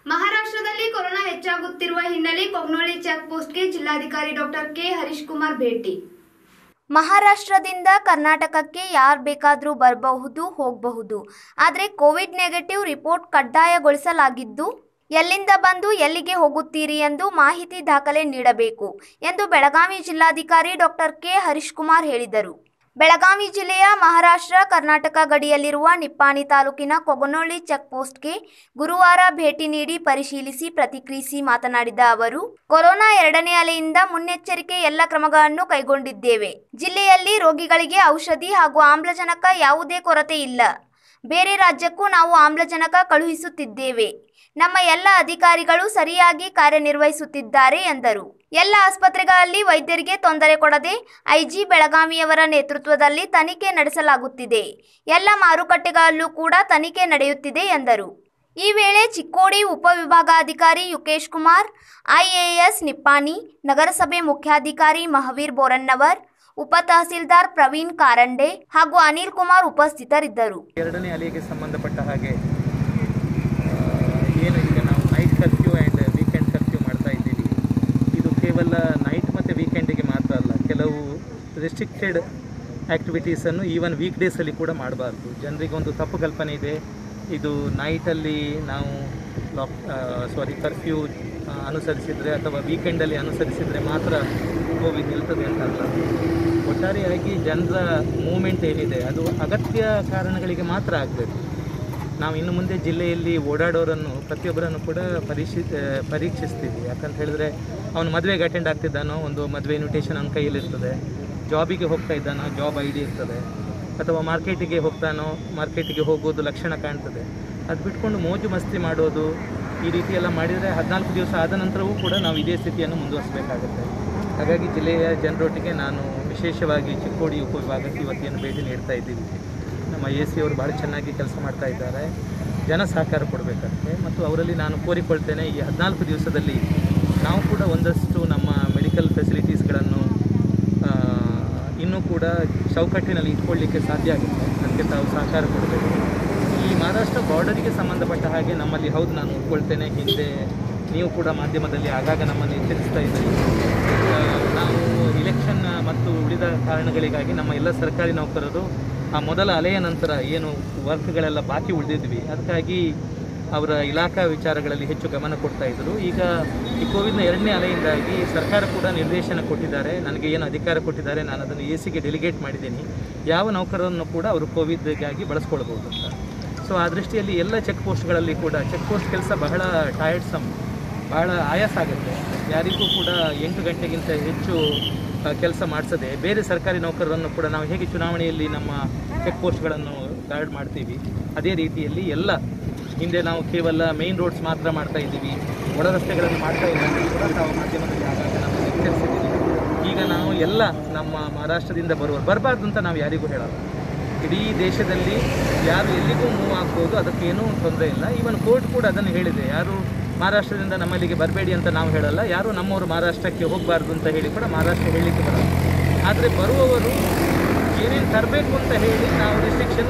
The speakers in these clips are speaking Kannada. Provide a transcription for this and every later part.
ಮಹಾರಾಷ್ಟ್ರದಲ್ಲಿ ಕೊರೋನಾ ಹೆಚ್ಚಾಗುತ್ತಿರುವ ಹಿನ್ನೆಲೆ ಕೊಗ್ನೋಳಿ ಚೆಕ್ ಪೋಸ್ಟ್ಗೆ ಜಿಲ್ಲಾಧಿಕಾರಿ ಡಾಕ್ಟರ್ ಕೆ ಹರೀಶ್ ಕುಮಾರ್ ಭೇಟಿ ಮಹಾರಾಷ್ಟ್ರದಿಂದ ಕರ್ನಾಟಕಕ್ಕೆ ಯಾರು ಬೇಕಾದರೂ ಬರಬಹುದು ಹೋಗಬಹುದು ಆದರೆ ಕೋವಿಡ್ ನೆಗೆಟಿವ್ ರಿಪೋರ್ಟ್ ಕಡ್ಡಾಯಗೊಳಿಸಲಾಗಿದ್ದು ಎಲ್ಲಿಂದ ಬಂದು ಎಲ್ಲಿಗೆ ಹೋಗುತ್ತೀರಿ ಎಂದು ಮಾಹಿತಿ ದಾಖಲೆ ನೀಡಬೇಕು ಎಂದು ಬೆಳಗಾವಿ ಜಿಲ್ಲಾಧಿಕಾರಿ ಡಾಕ್ಟರ್ ಕೆ ಹರೀಶ್ ಕುಮಾರ್ ಹೇಳಿದರು ಬೆಳಗಾವಿ ಜಿಲ್ಲೆಯ ಮಹಾರಾಷ್ಟ್ರ ಕರ್ನಾಟಕ ಗಡಿಯಲ್ಲಿರುವ ನಿಪ್ಪಾಣಿ ತಾಲೂಕಿನ ಕೊಗನೊಳ್ಳಿ ಚೆಕ್ ಪೋಸ್ಟ್ಗೆ ಗುರುವಾರ ಭೇಟಿ ನೀಡಿ ಪರಿಶೀಲಿಸಿ ಪ್ರತಿಕ್ರಿಯಿಸಿ ಮಾತನಾಡಿದ ಅವರು ಕೊರೋನಾ ಎರಡನೇ ಅಲೆಯಿಂದ ಮುನ್ನೆಚ್ಚರಿಕೆ ಎಲ್ಲ ಕ್ರಮಗಳನ್ನು ಕೈಗೊಂಡಿದ್ದೇವೆ ಜಿಲ್ಲೆಯಲ್ಲಿ ರೋಗಿಗಳಿಗೆ ಔಷಧಿ ಹಾಗೂ ಆಮ್ಲಜನಕ ಯಾವುದೇ ಕೊರತೆ ಇಲ್ಲ ಬೇರೆ ರಾಜ್ಯಕ್ಕೂ ನಾವು ಆಮ್ಲಜನಕ ಕಳುಹಿಸುತ್ತಿದ್ದೇವೆ ನಮ್ಮ ಎಲ್ಲ ಅಧಿಕಾರಿಗಳು ಸರಿಯಾಗಿ ಕಾರ್ಯನಿರ್ವಹಿಸುತ್ತಿದ್ದಾರೆ ಎಂದರು ಎಲ್ಲ ಆಸ್ಪತ್ರೆಗಳಲ್ಲಿ ವೈದ್ಯರಿಗೆ ತೊಂದರೆ ಕೊಡದೆ ಐಜಿ ಬೆಳಗಾವಿಯವರ ನೇತೃತ್ವದಲ್ಲಿ ತನಿಖೆ ನಡೆಸಲಾಗುತ್ತಿದೆ ಎಲ್ಲ ಮಾರುಕಟ್ಟೆಗಳಲ್ಲೂ ಕೂಡ ತನಿಖೆ ನಡೆಯುತ್ತಿದೆ ಎಂದರು ಈ ವೇಳೆ ಚಿಕ್ಕೋಡಿ ಉಪವಿಭಾಗಾಧಿಕಾರಿ ಯುಕೇಶ್ ಕುಮಾರ್ ಐಎಎಸ್ ನಿಪ್ಪಾಣಿ ನಗರಸಭೆ ಮುಖ್ಯಾಧಿಕಾರಿ ಮಹಾವೀರ್ ಬೋರನ್ನವರ್ ಉಪ ತಹಸೀಲ್ದಾರ್ ಪ್ರವೀಣ್ ಕಾರಂಡೆ ಹಾಗೂ ಅನಿಲ್ ಕುಮಾರ್ ಉಪಸ್ಥಿತರಿದ್ದರು ಎರಡನೇ ಅಲೆಗೆ ಸಂಬಂಧಪಟ್ಟ ಹಾಗೆ ಆ, ಏನು ಈಗ ನಾವು night curfew and weekend curfew ಮಾಡ್ತಾ ಇದ್ದೀವಿ ಇದು ಕೇವಲ ನೈಟ್ ಮತ್ತು ವೀಕೆಂಡಿಗೆ ಮಾತ್ರ ಅಲ್ಲ ಕೆಲವು ರೆಸ್ಟ್ರಿಕ್ಟೆಡ್ ಆ್ಯಕ್ಟಿವಿಟೀಸನ್ನು ಈವನ್ ವೀಕ್ ಡೇಸಲ್ಲಿ ಕೂಡ ಮಾಡಬಾರ್ದು ಜನರಿಗೆ ಒಂದು ತಪ್ಪು ಕಲ್ಪನೆ ಇದೆ ಇದು ನೈಟಲ್ಲಿ ನಾವು ಲಾಕ್ ಸಾರಿ ಕರ್ಫ್ಯೂ ಅನುಸರಿಸಿದರೆ ಅಥವಾ ವೀಕೆಂಡಲ್ಲಿ ಅನುಸರಿಸಿದರೆ ಮಾತ್ರ ಕೋವಿಡ್ ನಿಲ್ತದೆ ಅಂತ ಅಲ್ಲ ಒಟ್ಟಾರೆಯಾಗಿ ಜನರ ಮೂಮೆಂಟ್ ಏನಿದೆ ಅದು ಅಗತ್ಯ ಕಾರಣಗಳಿಗೆ ಮಾತ್ರ ಆಗಬೇಕು ನಾವು ಇನ್ನು ಮುಂದೆ ಜಿಲ್ಲೆಯಲ್ಲಿ ಓಡಾಡೋರನ್ನು ಪ್ರತಿಯೊಬ್ಬರನ್ನು ಕೂಡ ಪರೀಕ್ಷಿ ಆ, ಪರೀಕ್ಷಿಸ್ತೀವಿ ಯಾಕಂತ ಹೇಳಿದ್ರೆ ಅವನು ಮದುವೆಗೆ ಅಟೆಂಡ್ ಆಗ್ತಿದ್ದಾನೋ ಒಂದು ಮದುವೆ ಇನ್ವಿಟೇಷನ್ ಅವನ ಕೈಯಲ್ಲಿರ್ತದೆ ಜಾಬಿಗೆ ಹೋಗ್ತಾ ಇದ್ದಾನೋ ಜಾಬ್ ಐ ಡಿ ಇರ್ತದೆ ಅಥವಾ ಮಾರ್ಕೆಟಿಗೆ ಹೋಗ್ತಾನೋ ಮಾರ್ಕೆಟಿಗೆ ಹೋಗೋದು ಲಕ್ಷಣ ಕಾಣ್ತದೆ ಅದು ಬಿಟ್ಕೊಂಡು ಮೋಜು ಮಸ್ತಿ ಮಾಡೋದು ಈ ರೀತಿ ಎಲ್ಲ ಮಾಡಿದರೆ ಹದಿನಾಲ್ಕು ದಿವಸ ಆದ ನಂತರವೂ ಕೂಡ ನಾವು ಇದೇ ಸ್ಥಿತಿಯನ್ನು ಮುಂದುವರಿಸಬೇಕಾಗುತ್ತೆ ಹಾಗಾಗಿ ಜಿಲ್ಲೆಯ ಜನರೊಟ್ಟಿಗೆ ನಾನು ವಿಶೇಷವಾಗಿ ಚಿಕ್ಕೋಡಿ ಉಪವಿಭಾಗಕ್ಕೆ ಇವತ್ತೇನು ಭೇಟಿ ನೀಡ್ತಾ ಇದ್ದೀವಿ ನಮ್ಮ ಎ ಸಿ ಅವರು ಭಾಳ ಚೆನ್ನಾಗಿ ಕೆಲಸ ಮಾಡ್ತಾ ಇದ್ದಾರೆ ಜನ ಸಹಕಾರ ಕೊಡಬೇಕಾಗುತ್ತೆ ಮತ್ತು ಅವರಲ್ಲಿ ನಾನು ಕೋರಿಕೊಳ್ತೇನೆ ಈ ಹದಿನಾಲ್ಕು ದಿವಸದಲ್ಲಿ ನಾವು ಕೂಡ ಒಂದಷ್ಟು ನಮ್ಮ ಮೆಡಿಕಲ್ ಫೆಸಿಲಿಟೀಸ್ಗಳನ್ನು ಆ, ಇನ್ನೂ ಕೂಡ ಚೌಕಟ್ಟಿನಲ್ಲಿ ಇಟ್ಕೊಳ್ಳಿಕ್ಕೆ ಸಾಧ್ಯ ಆಗುತ್ತೆ ಅದಕ್ಕೆ ತಾವು ಸಹಕಾರ ಕೊಡಬೇಕು ಈ ಮಹಾರಾಷ್ಟ್ರ ಬಾರ್ಡರಿಗೆ ಸಂಬಂಧಪಟ್ಟ ಹಾಗೆ ನಮ್ಮಲ್ಲಿ ಹೌದು ನಾನು ಒಪ್ಕೊಳ್ತೇನೆ ಹಿಂದೆ ನೀವು ಕೂಡ ಮಾಧ್ಯಮದಲ್ಲಿ ಆಗಾಗ ನಮ್ಮನ್ನು ಎಚ್ಚರಿಸ್ತಾ ಇದ್ದೀರಿ ಆ, ನಾವು ಇಲೆಕ್ಷನ್ ಮತ್ತು ಉಳಿದ ಕಾರಣಗಳಿಗಾಗಿ ನಮ್ಮ ಎಲ್ಲ ಸರ್ಕಾರಿ ನೌಕರರು ಆ ಮೊದಲ ಅಲೆಯ ನಂತರ ಏನು ವರ್ಕ್ಗಳೆಲ್ಲ ಬಾಕಿ ಉಳಿದಿದ್ವಿ ಅದಕ್ಕಾಗಿ ಅವರ ಇಲಾಖಾ ವಿಚಾರಗಳಲ್ಲಿ ಹೆಚ್ಚು ಗಮನ ಕೊಡ್ತಾ ಇದ್ದರು ಈಗ ಈ ಕೋವಿಡ್ನ ಎರಡನೇ ಅಲೆಯಿಂದಾಗಿ ಸರ್ಕಾರ ಕೂಡ ನಿರ್ದೇಶನ ಕೊಟ್ಟಿದ್ದಾರೆ ನನಗೆ ಏನು ಅಧಿಕಾರ ಕೊಟ್ಟಿದ್ದಾರೆ ನಾನು ಅದನ್ನು ಎ ಸಿಗೆ ಡೆಲಿಗೇಟ್ ಮಾಡಿದ್ದೀನಿ ಯಾವ ನೌಕರರನ್ನು ಕೂಡ ಅವರು ಕೋವಿಡ್ಗಾಗಿ ಬಳಸ್ಕೊಳ್ಬೋದು ಅಂತ ಸೊ ಆ ದೃಷ್ಟಿಯಲ್ಲಿ ಎಲ್ಲ ಚೆಕ್ ಪೋಸ್ಟ್ಗಳಲ್ಲಿ ಕೂಡ ಚೆಕ್ ಪೋಸ್ಟ್ ಕೆಲಸ ಬಹಳ ಟಯರ್ಡ್ಸಮ್ ಬಹಳ ಆಯಾಸ ಆಗುತ್ತೆ ಯಾರಿಗೂ ಕೂಡ ಎಂಟು ಗಂಟೆಗಿಂತ ಹೆಚ್ಚು ಕೆಲಸ ಮಾಡಿಸದೆ ಬೇರೆ ಸರ್ಕಾರಿ ನೌಕರರನ್ನು ಕೂಡ ನಾವು ಹೇಗೆ ಚುನಾವಣೆಯಲ್ಲಿ ನಮ್ಮ ಚೆಕ್ ಪೋಸ್ಟ್ಗಳನ್ನು ಗಾರ್ಡ್ ಮಾಡ್ತೀವಿ ಅದೇ ರೀತಿಯಲ್ಲಿ ಎಲ್ಲ ಹಿಂದೆ ನಾವು ಕೇವಲ ಮೇನ್ ರೋಡ್ಸ್ ಮಾತ್ರ ಮಾಡ್ತಾ ಇದ್ದೀವಿ ಒಳ ರಸ್ತೆಗಳನ್ನು ಮಾಡ್ತಾ ಇಲ್ಲ ಅಂತ ಕೂಡ ತಾವು ಮಾಧ್ಯಮದಲ್ಲಿ ಆಗಾಗ ನಾವು ಎಚ್ಚರಿಸಿದ್ದೀವಿ ಈಗ ನಾವು ಎಲ್ಲ ನಮ್ಮ ಮಹಾರಾಷ್ಟ್ರದಿಂದ ಬರುವರು ಬರಬಾರ್ದು ಅಂತ ನಾವು ಯಾರಿಗೂ ಹೇಳಲ್ಲ ಇಡೀ ದೇಶದಲ್ಲಿ ಯಾರು ಎಲ್ಲಿಗೂ ಮೂವ್ ಆಗ್ಬೋದು ಅದಕ್ಕೇನೂ ತೊಂದರೆ ಇಲ್ಲ ಈವನ್ ಕೋರ್ಟ್ ಕೂಡ ಅದನ್ನು ಹೇಳಿದೆ ಯಾರು ಮಹಾರಾಷ್ಟ್ರದಿಂದ ನಮ್ಮಲ್ಲಿಗೆ ಬರಬೇಡಿ ಅಂತ ನಾವು ಹೇಳಲ್ಲ ಯಾರು ನಮ್ಮವರು ಮಹಾರಾಷ್ಟ್ರಕ್ಕೆ ಹೋಗಬಾರ್ದು ಅಂತ ಹೇಳಿ ಕೂಡ ಮಹಾರಾಷ್ಟ್ರ ಹೇಳಲಿಕ್ಕೆ ಬರಲ್ಲ ಆದರೆ ಬರುವವರು ಏನೇನು ತರಬೇಕು ಅಂತ ಹೇಳಿ ನಾವು ರಿಸ್ಟ್ರಿಕ್ಷನ್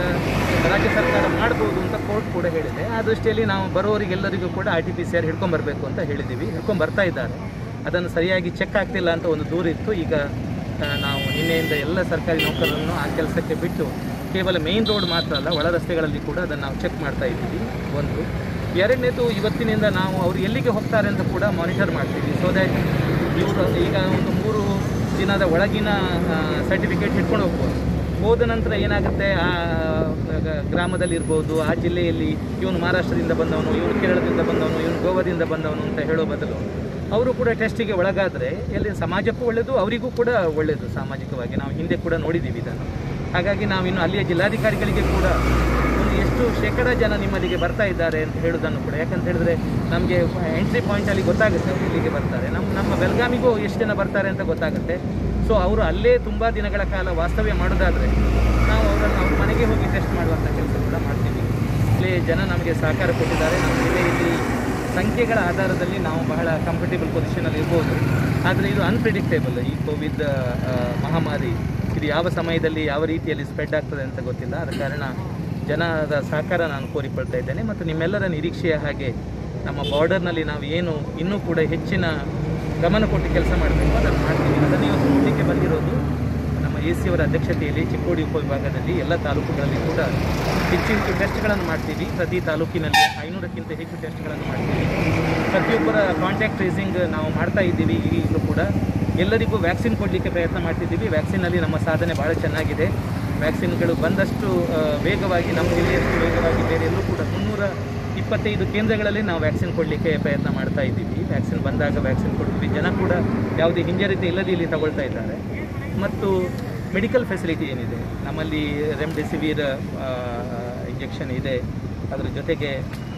ರಾಜ್ಯ ಸರ್ಕಾರ ಮಾಡ್ಬೋದು ಅಂತ ಕೋರ್ಟ್ ಕೂಡ ಹೇಳಿದೆ ಆ ದೃಷ್ಟಿಯಲ್ಲಿ ನಾವು ಬರುವವರಿಗೆಲ್ಲರಿಗೂ ಕೂಡ R T P C R ಹಿಡ್ಕೊಂಬರ್ಬೇಕು ಅಂತ ಹೇಳಿದ್ದೀವಿ ಹಿಡ್ಕೊಂಡ್ ಬರ್ತಾ ಇದ್ದಾರೆ ಅದನ್ನು ಸರಿಯಾಗಿ ಚೆಕ್ ಆಗ್ತಿಲ್ಲ ಅಂತ ಒಂದು ದೂರಿತ್ತು ಈಗ ಆ, ನಾವು ನಿನ್ನೆಯಿಂದ ಎಲ್ಲ ಸರ್ಕಾರಿ ನೌಕರರನ್ನು ಆ ಕೆಲಸಕ್ಕೆ ಬಿಟ್ಟು ಕೇವಲ ಮೇನ್ ರೋಡ್ ಮಾತ್ರ ಅಲ್ಲ ಒಳ ರಸ್ತೆಗಳಲ್ಲಿ ಕೂಡ ಅದನ್ನು ನಾವು ಚೆಕ್ ಮಾಡ್ತಾ ಇದ್ದೀವಿ ಒಂದು ಎರಡನೇದು ಇವತ್ತಿನಿಂದ ನಾವು ಅವರು ಎಲ್ಲಿಗೆ ಹೋಗ್ತಾರೆ ಅಂತ ಕೂಡ ಮಾನಿಟರ್ ಮಾಡ್ತೀವಿ ಸೊ ದ್ಯಾಟ್ ಇವರು ಈಗ ಒಂದು ಮೂರು ದಿನದ ಒಳಗಿನ ಸರ್ಟಿಫಿಕೇಟ್ ಹಿಡ್ಕೊಂಡು ಹೋಗ್ಬೋದು ಹೋದ ನಂತರ ಏನಾಗುತ್ತೆ ಆ ಗ- ಗ್ರಾಮದಲ್ಲಿರ್ಬೋದು ಆ ಜಿಲ್ಲೆಯಲ್ಲಿ ಇವನು ಮಹಾರಾಷ್ಟ್ರದಿಂದ ಬಂದವನು ಇವನು ಕೇರಳದಿಂದ ಬಂದವನು ಇವನು ಗೋವಾದಿಂದ ಬಂದವನು ಅಂತ ಹೇಳೋ ಬದಲು ಅವರು ಕೂಡ ಟೆಸ್ಟಿಗೆ ಒಳಗಾದರೆ ಎಲ್ಲಿ ಸಮಾಜಕ್ಕೂ ಒಳ್ಳೆಯದು ಅವರಿಗೂ ಕೂಡ ಒಳ್ಳೆಯದು ಸಾಮಾಜಿಕವಾಗಿ ನಾವು ಹಿಂದೆ ಕೂಡ ನೋಡಿದ್ದೀವಿ ಇದನ್ನು ಹಾಗಾಗಿ ನಾವು ಇನ್ನು ಅಲ್ಲಿಯ ಜಿಲ್ಲಾಧಿಕಾರಿಗಳಿಗೆ ಕೂಡ ಒಂದು ಎಷ್ಟು ಶೇಕಡ ಜನ ನಿಮ್ಮಲ್ಲಿಗೆ ಬರ್ತಾ ಇದ್ದಾರೆ ಅಂತ ಹೇಳೋದನ್ನು ಕೂಡ ಯಾಕಂತ ಹೇಳಿದ್ರೆ ನಮಗೆ ಎಂಟ್ರಿ ಪಾಯಿಂಟಲ್ಲಿ ಗೊತ್ತಾಗುತ್ತೆ ಅವ್ರು ಇಲ್ಲಿಗೆ ಬರ್ತಾರೆ ನಮ್ಮ ನಮ್ಮ ಬೆಳಗಾಮಿಗೂ ಎಷ್ಟು ಜನ ಬರ್ತಾರೆ ಅಂತ ಗೊತ್ತಾಗುತ್ತೆ ಸೊ ಅವರು ಅಲ್ಲೇ ತುಂಬ ದಿನಗಳ ಕಾಲ ವಾಸ್ತವ್ಯ ಮಾಡೋದಾದರೆ ನಾವು ಅವರನ್ನು ಅವ್ರ ಮನೆಗೆ ಹೋಗಿ ಟೆಸ್ಟ್ ಮಾಡುವಂಥ ಕೆಲಸ ಕೂಡ ಮಾಡ್ತೀವಿ ಇಲ್ಲಿ ಜನ ನಮಗೆ ಸಹಕಾರ ಕೊಟ್ಟಿದ್ದಾರೆ ನಮ್ಮ ಜಿಲ್ಲೆಯಲ್ಲಿ ಸಂಖ್ಯೆಗಳ ಆಧಾರದಲ್ಲಿ ನಾವು ಬಹಳ ಕಂಫರ್ಟೇಬಲ್ ಪೊಸಿಷನಲ್ಲಿ ಇರ್ಬೋದು ಆದರೆ ಇದು ಅನ್ಪ್ರಿಡಿಕ್ಟೇಬಲ್ ಈ ಕೋವಿಡ್ ಆ, ಮಹಾಮಾರಿ ಇದು ಯಾವ ಸಮಯದಲ್ಲಿ ಯಾವ ರೀತಿಯಲ್ಲಿ ಸ್ಪ್ರೆಡ್ ಆಗ್ತದೆ ಅಂತ ಗೊತ್ತಿಲ್ಲ ಆದ ಕಾರಣ ಜನರ ಸಹಕಾರ ನಾನು ಕೋರಿಕೊಳ್ತಾ ಇದ್ದೇನೆ ಮತ್ತು ನಿಮ್ಮೆಲ್ಲರ ನಿರೀಕ್ಷೆಯ ಹಾಗೆ ನಮ್ಮ ಬಾರ್ಡರ್ನಲ್ಲಿ ನಾವು ಏನು ಇನ್ನೂ ಕೂಡ ಹೆಚ್ಚಿನ ಗಮನ ಕೊಟ್ಟು ಕೆಲಸ ಮಾಡಬೇಕು ಅದನ್ನು ಮಾಡ್ತೀವಿ ಅದನ್ನು ಇವತ್ತು ನೋಡಲಿಕ್ಕೆ ಬಂದಿರೋದು ನಮ್ಮ ಎ ಸಿ ಅವರ ಅಧ್ಯಕ್ಷತೆಯಲ್ಲಿ ಚಿಕ್ಕೋಡಿ ಉಪವಿಭಾಗದಲ್ಲಿ ಎಲ್ಲ ತಾಲೂಕುಗಳಲ್ಲಿ ಕೂಡ ಹೆಚ್ಚು ಹೆಚ್ಚು ಟೆಸ್ಟ್ಗಳನ್ನು ಮಾಡ್ತೀವಿ ಪ್ರತಿ ತಾಲೂಕಿನಲ್ಲಿ ಐನೂರಕ್ಕಿಂತ ಹೆಚ್ಚು ಟೆಸ್ಟ್ಗಳನ್ನು ಮಾಡ್ತೀವಿ ಪ್ರತಿಯೊಬ್ಬರ ಕಾಂಟ್ಯಾಕ್ಟ್ ಟ್ರೇಸಿಂಗ್ ನಾವು ಮಾಡ್ತಾ ಇದ್ದೀವಿ ಈಗಲೂ ಕೂಡ ಎಲ್ಲರಿಗೂ ವ್ಯಾಕ್ಸಿನ್ ಕೊಡಲಿಕ್ಕೆ ಪ್ರಯತ್ನ ಮಾಡ್ತಿದ್ದೀವಿ ವ್ಯಾಕ್ಸಿನಲ್ಲಿ ನಮ್ಮ ಸಾಧನೆ ಭಾಳ ಚೆನ್ನಾಗಿದೆ ವ್ಯಾಕ್ಸಿನ್ಗಳು ಬಂದಷ್ಟು ಆ, ವೇಗವಾಗಿ ನಮ್ಮ ಜಿಲ್ಲೆಯಷ್ಟು ವೇಗವಾಗಿ ಬೇರೆ ಎಲ್ಲೂ ಕೂಡ ಮುನ್ನೂರ ಇಪ್ಪತ್ತೈದು ಕೇಂದ್ರಗಳಲ್ಲಿ ನಾವು ವ್ಯಾಕ್ಸಿನ್ ಕೊಡಲಿಕ್ಕೆ ಪ್ರಯತ್ನ ಮಾಡ್ತಾ ಇದ್ದೀವಿ ವ್ಯಾಕ್ಸಿನ್ ಬಂದಾಗ ವ್ಯಾಕ್ಸಿನ್ ಕೊಡ್ತೀವಿ ಜನ ಕೂಡ ಯಾವುದೇ ಹಿಂಜರಿತ ಇಲ್ಲದೆ ಇಲ್ಲಿ ತಗೊಳ್ತಾ ಇದ್ದಾರೆ ಮತ್ತು ಮೆಡಿಕಲ್ ಫೆಸಿಲಿಟಿ ಏನಿದೆ ನಮ್ಮಲ್ಲಿ ರೆಮ್ಡೆಸಿವಿರ್ ಇಂಜೆಕ್ಷನ್ ಇದೆ ಅದರ ಜೊತೆಗೆ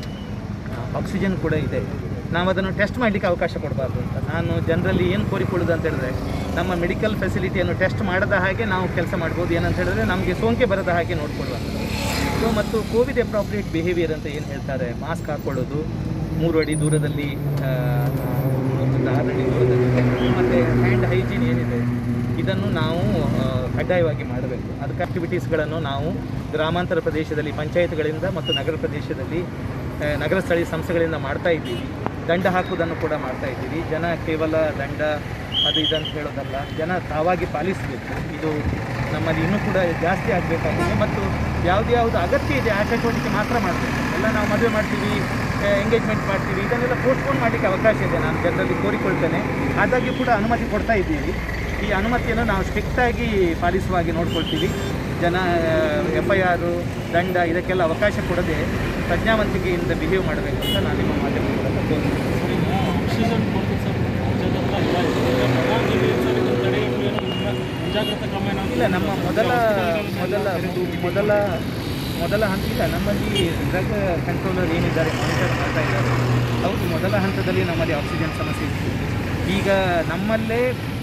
ಆಕ್ಸಿಜನ್ ಕೂಡ ಇದೆ ನಾವು ಅದನ್ನು ಟೆಸ್ಟ್ ಮಾಡಲಿಕ್ಕೆ ಅವಕಾಶ ಕೊಡಬಾರ್ದು ಅಂತ ನಾನು ಜನರಲ್ಲಿ ಏನು ಕೋರಿಕೊಳ್ಳೋದು ಅಂತ ಹೇಳಿದ್ರೆ ನಮ್ಮ ಮೆಡಿಕಲ್ ಫೆಸಿಲಿಟಿಯನ್ನು ಟೆಸ್ಟ್ ಮಾಡದ ಹಾಗೆ ನಾವು ಕೆಲಸ ಮಾಡ್ಬೋದು ಏನಂತ ಹೇಳಿದ್ರೆ ನಮಗೆ ಸೋಂಕೆ ಬರದ ಹಾಗೆ ನೋಡ್ಕೊಳ್ಳುವಂಥದ್ದು ಸೊ ಮತ್ತು ಕೋವಿಡ್ ಅಪ್ರಾಪ್ರಿಯೇಟ್ ಬಿಹೇವಿಯರ್ ಅಂತ ಏನು ಹೇಳ್ತಾರೆ ಮಾಸ್ಕ್ ಹಾಕ್ಕೊಳ್ಳೋದು ಮೂರು ಅಡಿ ದೂರದಲ್ಲಿ ಆ, ಮೂವತ್ತರಿಂದ ಆರು ಅಡಿ ದೂರದಲ್ಲಿ ಮತ್ತು ಹ್ಯಾಂಡ್ ಹೈಜೀನ್ ಏನಿದೆ ಇದನ್ನು ನಾವು ಆ, ಕಡ್ಡಾಯವಾಗಿ ಮಾಡಬೇಕು ಅದಕ್ಕೆ ಆಕ್ಟಿವಿಟೀಸ್ಗಳನ್ನು ನಾವು ಗ್ರಾಮಾಂತರ ಪ್ರದೇಶದಲ್ಲಿ ಪಂಚಾಯತ್ಗಳಿಂದ ಮತ್ತು ನಗರ ಪ್ರದೇಶದಲ್ಲಿ ಆ, ನಗರ ಸ್ಥಳೀಯ ಸಂಸ್ಥೆಗಳಿಂದ ಮಾಡ್ತಾ ಇದ್ದೀವಿ ದಂಡ ಹಾಕುವುದನ್ನು ಕೂಡ ಮಾಡ್ತಾ ಇದ್ದೀವಿ ಜನ ಕೇವಲ ದಂಡ ಅದು ಇದಂತ ಹೇಳೋದಲ್ಲ ಜನ ತಾವಾಗಿ ಪಾಲಿಸಬೇಕು ಇದು ನಮ್ಮಲ್ಲಿ ಇನ್ನೂ ಕೂಡ ಜಾಸ್ತಿ ಆಗಬೇಕಾಗಿದೆ ಮತ್ತು ಯಾವ್ದು ಯಾವುದು ಅಗತ್ಯ ಇದೆ ಆ ಚಟುವಟಿಕೆ ಮಾತ್ರ ಮಾಡಬೇಕು ಎಲ್ಲ ನಾವು ಮದುವೆ ಮಾಡ್ತೀವಿ ಎಂಗೇಜ್ಮೆಂಟ್ ಮಾಡ್ತೀವಿ ಇದನ್ನೆಲ್ಲ ಪೋಸ್ಟ್ಪೋನ್ ಮಾಡಲಿಕ್ಕೆ ಅವಕಾಶ ಇದೆ ನಾನು ಜನರಲ್ಲಿ ಕೋರಿಕೊಳ್ತೇನೆ ಆದಾಗ್ಯೂ ಕೂಡ ಅನುಮತಿ ಕೊಡ್ತಾ ಇದ್ದೀವಿ ಈ ಅನುಮತಿಯನ್ನು ನಾವು ಸ್ಟ್ರಿಕ್ಟಾಗಿ ಪಾಲಿಸುವ ಹಾಗೆ ನೋಡ್ಕೊಳ್ತೀವಿ ಜನ ಎಫ್ ಐ ಆರು ದಂಡ ಇದಕ್ಕೆಲ್ಲ ಅವಕಾಶ ಕೊಡದೆ ಪ್ರಜ್ಞಾವಂತಿಕೆಯಿಂದ ಬಿಹೇವ್ ಮಾಡಬೇಕು ಅಂತ ನಾನು ನಿಮ್ಮ ಮಾಧ್ಯಮ ಮೂಲಕ ತೋರಿಸ್ತೀನಿ. ಆಕ್ಸಿಜನ್ ಕೊರತೆ ಸರ್ ರಾಜ್ಯಾದ್ಯಂತ ಎಲ್ಲ ಇದೆ ಬಳ್ಳಾರಿ ಜಿಲ್ಲೆಯಲ್ಲಿ ಸರ್ ಇದನ್ನು ತಡೆಯಲು ಏನು ಮುನ್ನ- ಮುಂಜಾಗ್ರತಾ ಕ್ರಮ ಏನಾದ್ರು ಇಲ್ಲ ನಮ್ಮ ಮೊದಲ ಮೊದಲ ಮೊದಲ ಮೊದಲ ಹಂತ ಇಲ್ಲ ನಮ್ಮಲ್ಲಿ ಡ್ರಗ್ ಕಂಟ್ರೋಲರ್ ಏನಿದ್ದಾರೆ ಮಾನಿಟರ್ ಮಾಡ್ತಾ ಇದ್ದಾರೆ ಹೌದು ಮೊದಲ ಹಂತದಲ್ಲಿ ನಮ್ಮಲ್ಲಿ ಆಕ್ಸಿಜನ್ ಸಮಸ್ಯೆ ಇತ್ತು ಈಗ ನಮ್ಮಲ್ಲೇ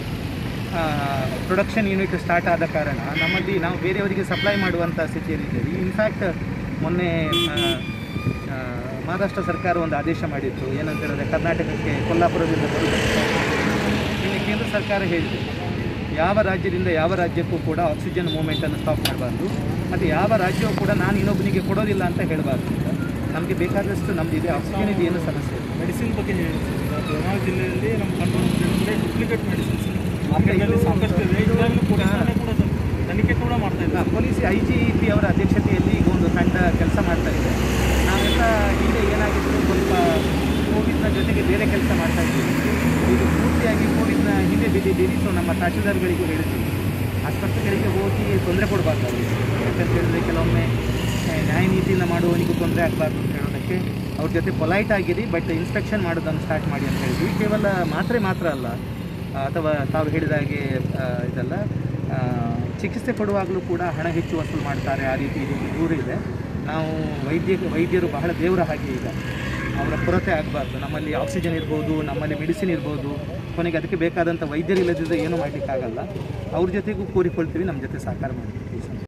ಪ್ರೊಡಕ್ಷನ್ ಯೂನಿಟ್ ಸ್ಟಾರ್ಟ್ ಆದ ಕಾರಣ ನಮ್ಮಲ್ಲಿ ನಾವು ಬೇರೆಯವರಿಗೆ ಸಪ್ಲೈ ಮಾಡುವಂಥ ಸ್ಥಿತಿಯಲ್ಲಿದ್ದೇವೆ ಇನ್ಫ್ಯಾಕ್ಟ್ ಮೊನ್ನೆ ಆ, ಆ, ಮಹಾರಾಷ್ಟ್ರ ಸರ್ಕಾರ ಒಂದು ಆದೇಶ ಮಾಡಿತ್ತು ಏನಂತ ಹೇಳಿದ್ರೆ ಕರ್ನಾಟಕಕ್ಕೆ ಕೊಲ್ಲಾಪುರದಿಂದ ಬರುವುದಕ್ಕೆ ಇನ್ನು ಕೇಂದ್ರ ಸರ್ಕಾರ ಹೇಳಿದೆ ಯಾವ ರಾಜ್ಯದಿಂದ ಯಾವ ರಾಜ್ಯಕ್ಕೂ ಕೂಡ ಆಕ್ಸಿಜನ್ ಮೂವ್ಮೆಂಟನ್ನು ಸ್ಟಾಪ್ ಮಾಡಬಾರ್ದು ಮತ್ತು ಯಾವ ರಾಜ್ಯವೂ ಕೂಡ ನಾನು ಇನ್ನೊಬ್ಬನಿಗೆ ಕೊಡೋದಿಲ್ಲ ಅಂತ ಹೇಳಬಾರ್ದು ಅಂತ ನಮಗೆ ಬೇಕಾದಷ್ಟು ನಮ್ಮದಿದೆ ಆಕ್ಸಿಜನ್ ಇದು ಏನು ಸಮಸ್ಯೆ ಇಲ್ಲ ಮೆಡಿಸಿನ್ ಬಗ್ಗೆ ಹೇಳಿ ಸರ್ ಬೆಳಗಾವಿ ಜಿಲ್ಲೆಯಲ್ಲಿ ನಮ್ಮ ಕಂಟ್ರೋಲ್ ಅಂದರೆ ಡೂಪ್ಲಿಕೇಟ್ ಮೆಡಿಸಿನ್ಸ್ ಇದು ಮಾರ್ಕೆಟಲ್ಲಿ ಸಾಕಷ್ಟು ಇದೆ ಈಗಾಗಲೇ ಪೊಲೀಸರನ್ನೇ ಕೂಡ ಸರ್ ತನಿಖೆ ಕೂಡ ಮಾಡ್ತಾ ಇದ್ದಾರೆ ಪೊಲೀಸ್ ಐ ಜಿ ಪಿ ಅವರ ಅಧ್ಯಕ್ಷತೆಯಲ್ಲಿ ಈಗ ಒಂದು ತಂಡ ಕೆಲಸ ಮಾಡ್ತಾ ಇದೆ ನಾವೆಲ್ಲ ಹಿಂದೆ ಏನಾಗಿತ್ತು ಸ್ವಲ್ಪ ಕೋವಿಡ್ನ ಜೊತೆಗೆ ಬೇರೆ ಕೆಲಸ ಮಾಡ್ತಾ ಇದ್ದೀವಿ ಇದು ಪೂರ್ತಿಯಾಗಿ ಕೋವಿಡ್ನ ಹಿಂದೆ ಬಿದ್ದಿದ್ದೀವಿ ಸೊ ನಮ್ಮ ತಹಶೀಲ್ದಾರ್ಗಳಿಗೂ ಹೇಳ್ತೀವಿ ಆಸ್ಪತ್ರೆಗಳಿಗೆ ಹೋಗಿ ತೊಂದರೆ ಕೊಡಬಾರ್ದು ಅವರಿಗೆ ಯಾಕಂತ ಹೇಳಿದ್ರೆ ಕೆಲವೊಮ್ಮೆ ಆ, ನ್ಯಾಯ ನೀತಿಯಿಂದ ಮಾಡುವವನಿಗೂ ತೊಂದರೆ ಆಗಬಾರ್ದು ಅಂತ ಹೇಳೋದಕ್ಕೆ ಅವ್ರ ಜೊತೆ ಪೊಲೈಟ್ ಆಗಿರಿ ಬಟ್ ಇನ್ಸ್ಪೆಕ್ಷನ್ ಮಾಡೋದನ್ನು ಸ್ಟಾರ್ಟ್ ಮಾಡಿ ಅಂತ ಹೇಳಿದ್ವಿ ಕೇವಲ ಮಾತ್ರೆ ಮಾತ್ರ ಅಲ್ಲ ಆ, ಅಥವಾ ತಾವು ಹೇಳಿದ ಹಾಗೆ ಆ, ಇದಲ್ಲ ಆ, ಚಿಕಿತ್ಸೆ ಕೊಡುವಾಗಲೂ ಕೂಡ ಹಣ ಹೆಚ್ಚು ವಸೂಲು ಮಾಡ್ತಾರೆ ಆ ರೀತಿ ಈ ರೀತಿ ದೂರ ಇದೆ ನಾವು ವೈದ್ಯ ವೈದ್ಯರು ಬಹಳ ದೇವರ ಹಾಗೆ ಈಗ ಅವರ ಕೊರತೆ ಆಗಬಾರ್ದು ನಮ್ಮಲ್ಲಿ ಆಕ್ಸಿಜನ್ ಇರ್ಬೋದು ನಮ್ಮಲ್ಲಿ ಮೆಡಿಸಿನ್ ಇರ್ಬೋದು ಕೊನೆಗೆ ಅದಕ್ಕೆ ಬೇಕಾದಂಥ ವೈದ್ಯರಿಲ್ಲದಿದ್ದರೆ ಏನೂ ಮಾಡಲಿಕ್ಕಾಗಲ್ಲ ಅವ್ರ ಜೊತೆಗೂ ಕೋರಿಕೊಳ್ತೀವಿ ನಮ್ಮ ಜೊತೆ ಸಹಕಾರ ಮಾಡ್ತೀವಿ